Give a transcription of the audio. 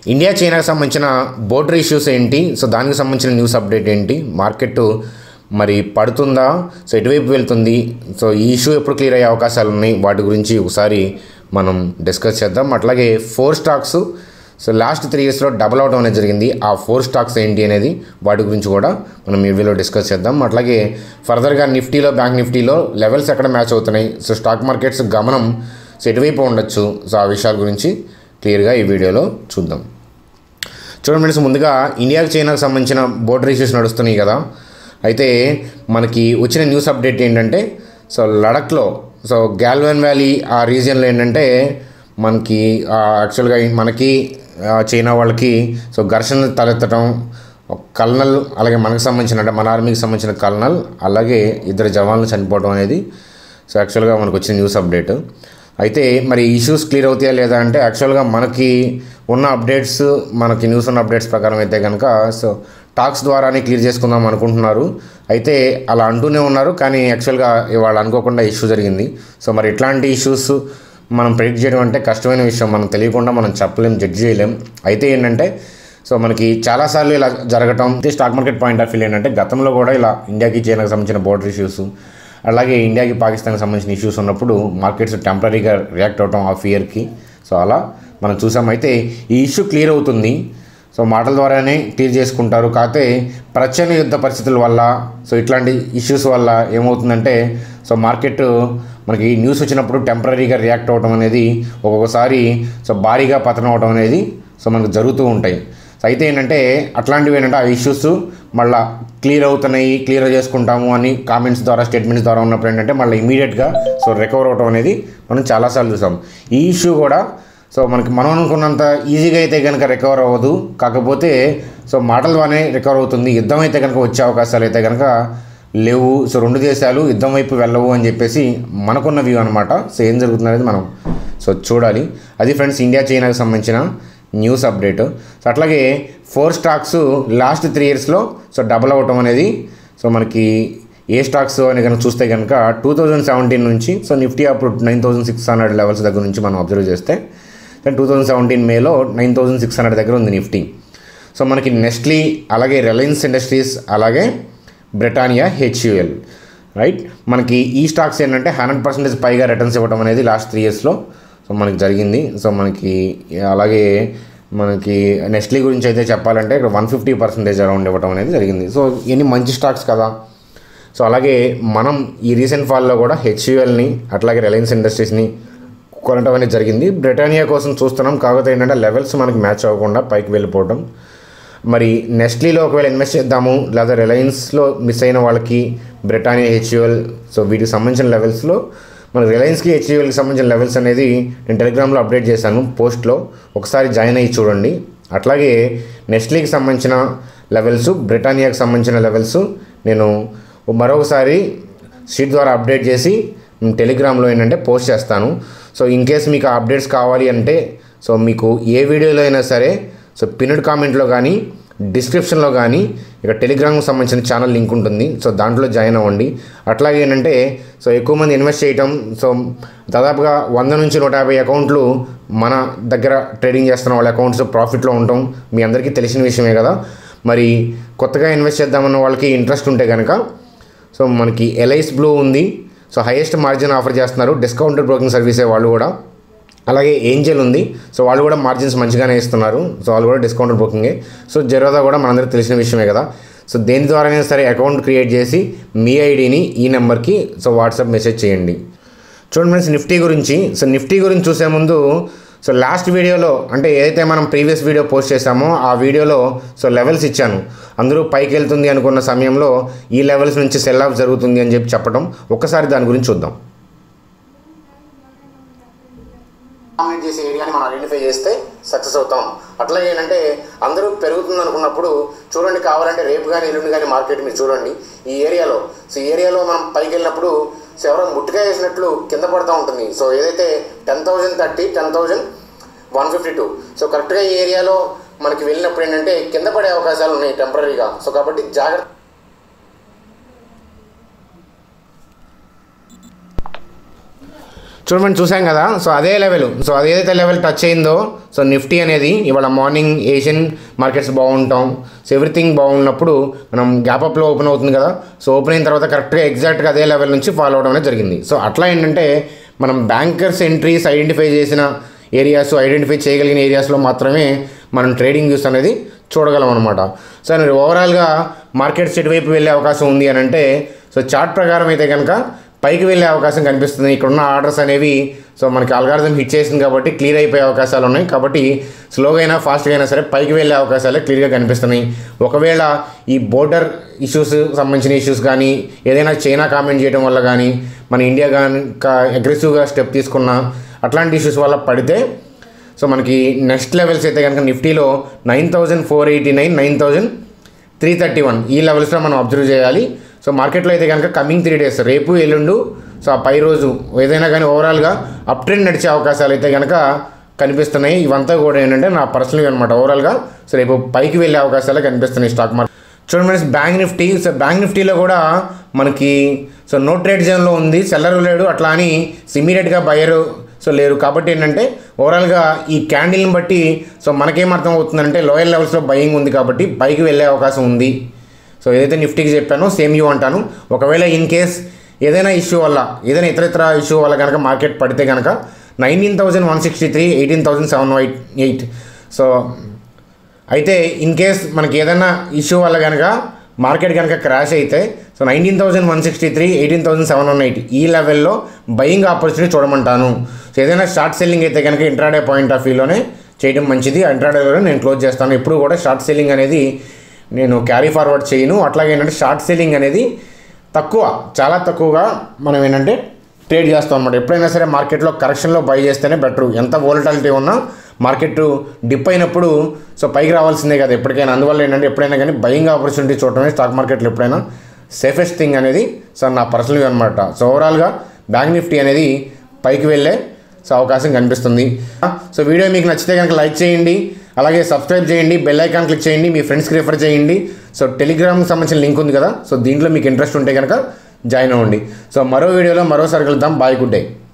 India చైనాకి సంబంధించిన border issues ఏంటి సో దానికి సంబంధించిన న్యూస్ అప్డేట్ ఏంటి మార్కెట్ మరి పడుతుందా సో ఎటువైపు వెళ్తుంది సో ఈ ఇష్యూ ఎప్పుడు క్లియర్ అయ్యే అవకాశాలు ఉన్నాయి వాటి గురించి ఒకసారి మనం డిస్కస్ చేద్దాం అట్లాగే four stocks so last three ఇయర్స్లో డబుల్ అవడం అనేది జరిగింది ఆ ఫోర్ స్టాక్స్ ఏంటి అనేది వాటి గురించి కూడా మనం ఈ వీడియోలో డిస్కస్ చేద్దాం అట్లాగే ఫర్దర్గా నిఫ్టీలో బ్యాంక్ నిఫ్టీలో లెవెల్స్ ఎక్కడ మ్యాచ్ అవుతున్నాయి సో స్టాక్ మార్కెట్స్ గమనం సో ఎటువైపు ఉండొచ్చు సో ఆ విషయాల గురించి క్లియర్గా ఈ వీడియోలో చూద్దాం చూడండి ఫ్రెండ్స్ ముందుగా ఇండియాకి చైనాకు సంబంధించిన బోర్డర్ ఇష్యూస్ నడుస్తున్నాయి కదా అయితే మనకి వచ్చిన న్యూస్ అప్డేట్ ఏంటంటే సో లడఖ్లో సో గ్యాల్వెన్ వ్యాలీ ఆ రీజియన్లో ఏంటంటే మనకి యాక్చువల్గా మనకి ఆ, చైనా వాళ్ళకి సో ఘర్షణలు తలెత్తడం ఒక కల్నల్ అలాగే మనకు సంబంధించిన అంటే మన ఆర్మీకి సంబంధించిన కల్నల్ అలాగే ఇద్దరు జవాన్లు చనిపోవడం అనేది సో యాక్చువల్గా మనకు వచ్చిన న్యూస్ అప్డేట్ అయితే మరి ఇష్యూస్ క్లియర్ అవుతాయా లేదా అంటే యాక్చువల్గా మనకి ఉన్న అప్డేట్స్ మనకి న్యూస్ ఉన్న అప్డేట్స్ ప్రకారం అయితే కనుక సో టాక్స్ ద్వారానే క్లియర్ చేసుకుందాం అనుకుంటున్నారు అయితే అలా అంటూనే ఉన్నారు కానీ యాక్చువల్గా ఇవాళ అనుకోకుండా ఇష్యూ జరిగింది సో మరి ఇట్లాంటి ఇష్యూస్ మనం ప్రెడిక్ట్ చేయడం అంటే కష్టమైన విషయం మనం తెలియకుండా మనం చెప్పలేం జడ్జ్ చేయలేం అయితే ఏంటంటే సో మనకి చాలాసార్లు ఇలా జరగటం అయితే stock market point of view ఏంటంటే గతంలో కూడా ఇలా ఇండియాకి చైనాకి సంబంధించిన బోర్డర్ ఇష్యూస్ అలాగే ఇండియాకి పాకిస్తాన్కి సంబంధించిన ఇష్యూస్ ఉన్నప్పుడు మార్కెట్స్ టెంపరీగా రియాక్ట్ అవటం ఆ ఫియర్కి సో అలా మనం చూసాం అయితే ఈ ఇష్యూ క్లియర్ అవుతుంది సో మాటల ద్వారానే క్లియర్ చేసుకుంటారు కాకపోతే ప్రచన్న యుద్ధ పరిస్థితుల వల్ల సో ఇట్లాంటి ఇష్యూస్ వల్ల ఏమవుతుందంటే సో మార్కెట్ మనకి న్యూస్ వచ్చినప్పుడు టెంపరీగా రియాక్ట్ అవ్వడం అనేది ఒక్కొక్కసారి సో భారీగా పతనం అవడం అనేది సో మనకు జరుగుతూ ఉంటాయి సో అయితే ఏంటంటే అట్లాంటివి ఏంటంటే ఆ ఇష్యూస్ మళ్ళీ క్లియర్ అవుతున్నాయి క్లియర్ చేసుకుంటాము అని కామెంట్స్ ద్వారా స్టేట్మెంట్స్ ద్వారా ఉన్నప్పుడు ఏంటంటే మళ్ళీ ఇమీడియట్గా సో రికవర్ అవడం అనేది మనం చాలాసార్లు చూసాం ఈ ఇష్యూ కూడా సో మనకి మనం అనుకున్నంత ఈజీగా అయితే కనుక రికవర్ అవ్వదు కాకపోతే సో మాటల ద్వారానే రికవర్ అవుతుంది యుద్ధం అయితే కనుక వచ్చే అవకాశాలు అయితే కనుక లేవు సో రెండు దేశాలు యుద్ధం వైపు వెళ్ళవు అని చెప్పేసి మనకున్న వ్యూ అనమాట సో ఏం జరుగుతుంది అనేది మనం సో చూడాలి అది ఫ్రెండ్స్ ఇండియా చైనాకి సంబంధించిన న్యూస్ అప్డేట్ సో అట్లాగే ఫోర్ స్టాక్స్ లాస్ట్ త్రీ ఇయర్స్లో సో డబల్ అవ్వటం అనేది సో మనకి ఏ స్టాక్స్ అని కనుక చూస్తే కనుక టూ థౌజండ్ సెవెంటీన్ నుంచి సో నిఫ్టీ అప్పుడు nine thousand six hundred levels దగ్గర నుంచి మనం అబ్జర్వ్ చేస్తే టూ థౌజండ్ సెవెంటీన్ మేలో నైన్ థౌసండ్ సిక్స్ హండ్రెడ్ దగ్గర ఉంది నిఫ్టీ సో మనకి నెస్ట్లీ అలాగే రిలయన్స్ ఇండస్ట్రీస్ అలాగే బ్రిటానియా హెచ్యుఎల్ రైట్ మనకి ఈ స్టాక్స్ ఏంటంటే హండ్రెడ్ పర్సెంటేజ్ పైగా రిటర్న్స్ ఇవ్వడం అనేది లాస్ట్ త్రీ ఇయర్స్లో సో మనకి జరిగింది సో మనకి అలాగే మనకి నెస్ట్లీ గురించి అయితే చెప్పాలంటే ఇక్కడ వన్ ఫిఫ్టీ పర్సెంటేజ్ అరౌండ్ ఇవ్వడం అనేది జరిగింది సో ఇవన్నీ మంచి స్టాక్స్ కదా సో అలాగే మనం ఈ రీసెంట్ ఫాల్లో కూడా హెచ్యుఎల్ని అట్లాగే రిలయన్స్ ఇండస్ట్రీస్ని కొనడం అనేది జరిగింది బ్రిటానియా కోసం చూస్తున్నాం కాకపోతే ఏంటంటే లెవెల్స్ మనకి మ్యాచ్ అవ్వకుండా పైకి వెళ్ళిపోవడం మరి నెస్ట్లీలో ఒకవేళ ఇన్వెస్ట్ చేద్దాము లేదా రిలయన్స్లో మిస్ అయిన వాళ్ళకి బ్రిటానియా హెచ్యుఎల్ సో వీటికి సంబంధించిన లెవెల్స్లో మన రిలయన్స్కి హెచ్యుఎల్కి సంబంధించిన లెవెల్స్ అనేది నేను టెలిగ్రామ్లో అప్డేట్ చేశాను పోస్ట్లో ఒకసారి జాయిన్ అయ్యి చూడండి అట్లాగే నెస్ట్లీకి సంబంధించిన లెవెల్స్ బ్రిటానియాకి సంబంధించిన లెవెల్స్ నేను మరొకసారి షీట్ ద్వారా అప్డేట్ చేసి నేను టెలిగ్రామ్లో ఏంటంటే పోస్ట్ చేస్తాను సో ఇన్ కేస్ మీకు ఆ అప్డేట్స్ కావాలి అంటే సో మీకు ఏ వీడియోలో అయినా సరే సో పిన్డ్ కామెంట్లో కానీ డిస్క్రిప్షన్లో కానీ ఇక టెలిగ్రామ్కి సంబంధించిన ఛానల్ లింక్ ఉంటుంది సో దాంట్లో జాయిన్ అవ్వండి అట్లాగే ఏంటంటే సో ఎక్కువ మంది ఇన్వెస్ట్ చేయటం సో దాదాపుగా వంద నుంచి నూట యాభై అకౌంట్లు మన దగ్గర ట్రేడింగ్ చేస్తున్న వాళ్ళ అకౌంట్స్ ప్రాఫిట్లో ఉండటం మీ అందరికీ తెలిసిన విషయమే కదా మరి కొత్తగా ఇన్వెస్ట్ చేద్దామన్న వాళ్ళకి ఇంట్రెస్ట్ ఉంటే కనుక సో మనకి ఎల్ఐస్ బ్లూ ఉంది సో హైయెస్ట్ మార్జిన్ ఆఫర్ చేస్తున్నారు డిస్కౌంటెడ్ బ్రోకింగ్ సర్వీసే వాళ్ళు కూడా అలాగే ఏంజల్ ఉంది సో వాళ్ళు కూడా మార్జిన్స్ మంచిగానే ఇస్తున్నారు సో వాళ్ళు కూడా డిస్కౌంటెడ్ బుకింగే సో జెరోదా కూడా మనందరికీ తెలిసిన విషయమే కదా సో దేని ద్వారానే సరే అకౌంట్ క్రియేట్ చేసి మీ ఐడిని ఈ నెంబర్కి సో వాట్సాప్ మెసేజ్ చేయండి చూడండి ఫ్రెండ్స్ నిఫ్టీ గురించి సో నిఫ్టీ గురించి చూసే ముందు సో లాస్ట్ వీడియోలో అంటే ఏదైతే మనం ప్రీవియస్ వీడియో పోస్ట్ చేసామో ఆ వీడియోలో సో లెవెల్స్ ఇచ్చాను అందరూ పైకి వెళ్తుంది అనుకున్న సమయంలో ఈ లెవెల్స్ నుంచి సెల్ ఆఫ్ జరుగుతుంది అని చెప్పి చెప్పడం ఒక్కసారి దాని గురించి చూద్దాం డామినేట్ చేసే ఏరియాని మనం ఐడెంటిఫై చేస్తే సక్సెస్ అవుతాం అట్లా ఏంటంటే అందరూ పెరుగుతుంది అనుకున్నప్పుడు చూడండి కావాలంటే రేపు కానీ ఎల్లుండి కానీ మార్కెట్ మీరు చూడండి ఈ ఏరియాలో సో ఈ ఏరియాలో మనం పైకి వెళ్ళినప్పుడు సో ఎవరో ముట్టుగా వేసినట్లు కింద పడుతూ ఉంటుంది సో ఏదైతే ten thousand thirty ten thousand one fifty two so కరెక్ట్గా ఈ ఏరియాలో మనకి వెళ్ళినప్పుడు ఏంటంటే కింద పడే అవకాశాలు ఉన్నాయి టెంపరీగా సో కాబట్టి జాగ్రత్త చూడమని చూసాం కదా సో అదే లెవెల్ సో అదేదైతే లెవెల్ టచ్ అయిందో సో నిఫ్టీ అనేది ఇవాళ మార్నింగ్ ఏషియన్ మార్కెట్స్ బాగుంటాం సో ఎవ్రీథింగ్ బాగున్నప్పుడు మనం గ్యాప్ అప్లో ఓపెన్ అవుతుంది కదా సో ఓపెన్ అయిన తర్వాత కరెక్ట్గా ఎగ్జాక్ట్గా అదే లెవెల్ నుంచి ఫాలో అవడం అనేది జరిగింది సో అట్లా ఏంటంటే మనం బ్యాంకర్స్ ఎంట్రీస్ ఐడెంటిఫై చేసిన ఏరియాస్ ఐడెంటిఫై చేయగలిగిన ఏరియాస్లో మాత్రమే మనం ట్రేడింగ్ వ్యూస్ అనేది చూడగలం అనమాట సో మీరు ఓవరాల్గా మార్కెట్స్ ఎటువైపు వెళ్ళే అవకాశం ఉంది అని అంటే సో చార్ట్ ప్రకారం అయితే కనుక పైకి వెళ్ళే అవకాశం కనిపిస్తుంది ఇక్కడున్న ఆర్డర్స్ అనేవి సో మనకి అల్గారిథం హిట్ చేసింది కాబట్టి క్లియర్ అయిపోయే అవకాశాలు ఉన్నాయి కాబట్టి స్లోగా అయినా ఫాస్ట్గా అయినా సరే పైకి వెళ్ళే అవకాశాలే క్లియర్గా కనిపిస్తున్నాయి ఒకవేళ ఈ బోర్డర్ ఇష్యూస్ సంబంధించిన ఇష్యూస్ కానీ ఏదైనా చైనా కామెంట్ చేయడం వల్ల కానీ మన ఇండియా కానీ అగ్రెసివ్గా స్టెప్ తీసుకున్న అట్లాంటి ఇష్యూస్ వల్ల పడితే సో మనకి నెక్స్ట్ లెవెల్స్ అయితే కనుక నిఫ్టీలో nine thousand four eighty nine nine thousand three thirty one ఈ లెవెల్స్లో మనం అబ్జర్వ్ చేయాలి సో మార్కెట్లో అయితే కనుక కమింగ్ త్రీ డేస్ రేపు ఎల్లుండు సో ఆ పై రోజు ఏదైనా కానీ ఓవరాల్గా అప్ ట్రెండ్ నడిచే అవకాశాలు అయితే కనుక కనిపిస్తున్నాయి ఇవంతా కూడా ఏంటంటే నా పర్సనల్ అనమాట ఓవరాల్గా సో రేపు పైకి వెళ్ళే అవకాశాలు కనిపిస్తున్నాయి స్టాక్ మార్కెట్ చూడండి friends bank Nifty so bank నిఫ్టీలో కూడా మనకి సో నో ట్రేడ్ జోన్లో ఉంది సెల్లర్ లేడు అట్లా అని ఇమీడియట్గా బయరు సో లేరు కాబట్టి ఏంటంటే ఓవరాల్గా ఈ క్యాండిల్ని బట్టి సో మనకేం అర్థం అవుతుందంటే లోయర్ లెవెల్స్లో బయింగ్ ఉంది కాబట్టి పైకి వెళ్ళే అవకాశం ఉంది సో ఏదైతే నిఫ్టీకి చెప్పానో సేమ్ యూ అంటాను ఒకవేళ ఇన్ కేస్ ఏదైనా ఇష్యూ వల్ల ఏదైనా ఇతర ఇతర ఇష్యూ వల్ల కనుక మార్కెట్ పడితే కనుక nineteen thousand one sixty three eighteen thousand seven eight eight so అయితే ఇన్ కేస్ మనకి ఏదైనా ఇష్యూ వల్ల కనుక మార్కెట్ కనుక క్రాష్ అయితే so nineteen thousand one sixty three eighteen thousand seven one eight ఈ లెవెల్లో బయింగ్ ఆపర్చునిటీ చూడమంటాను సో ఏదైనా షార్ట్ సెల్లింగ్ అయితే కనుక ఇంట్రాడే పాయింట్ ఆఫ్ వ్యూలోనే చేయడం మంచిది ఇంట్రాడేలో నేను క్లోజ్ చేస్తాను ఎప్పుడు కూడా షార్ట్ సెల్లింగ్ అనేది నేను క్యారీ ఫార్వర్డ్ చేయను అట్లాగే ఏంటంటే షార్ట్ సెల్లింగ్ అనేది తక్కువ చాలా తక్కువగా మనం ఏంటంటే ట్రేడ్ చేస్తాం అనమాట ఎప్పుడైనా సరే మార్కెట్లో కరెక్షన్లో బై చేస్తేనే బెటర్ ఎంత వోలటాలిటీ ఉన్నా మార్కెట్ డిప్ అయినప్పుడు సో పైకి రావాల్సిందే కదా ఎప్పటికైనా అందువల్ల ఏంటంటే ఎప్పుడైనా కానీ బయింగ్ ఆపర్చునిటీ చూడటమే స్టాక్ మార్కెట్లో ఎప్పుడైనా సేఫెస్ట్ థింగ్ అనేది సో నా పర్సనల్ వ్యూ అనమాట సో ఓవరాల్గా బ్యాంక్ నిఫ్టీ అనేది పైకి వెళ్ళే సో అవకాశం కనిపిస్తుంది సో వీడియో మీకు నచ్చితే కనుక లైక్ చేయండి అలాగే సబ్స్క్రైబ్ చేయండి బెల్ ఐకాన్ క్లిక్ చేయండి మీ ఫ్రెండ్స్కి రిఫర్ చేయండి సో టెలిగ్రామ్కి సంబంధించిన లింక్ ఉంది కదా సో దీంట్లో మీకు ఇంట్రెస్ట్ ఉంటే కనుక జాయిన్ అవ్వండి సో మరో వీడియోలో మరోసారి కలుద్దాం బాయ్ గుడ్ డే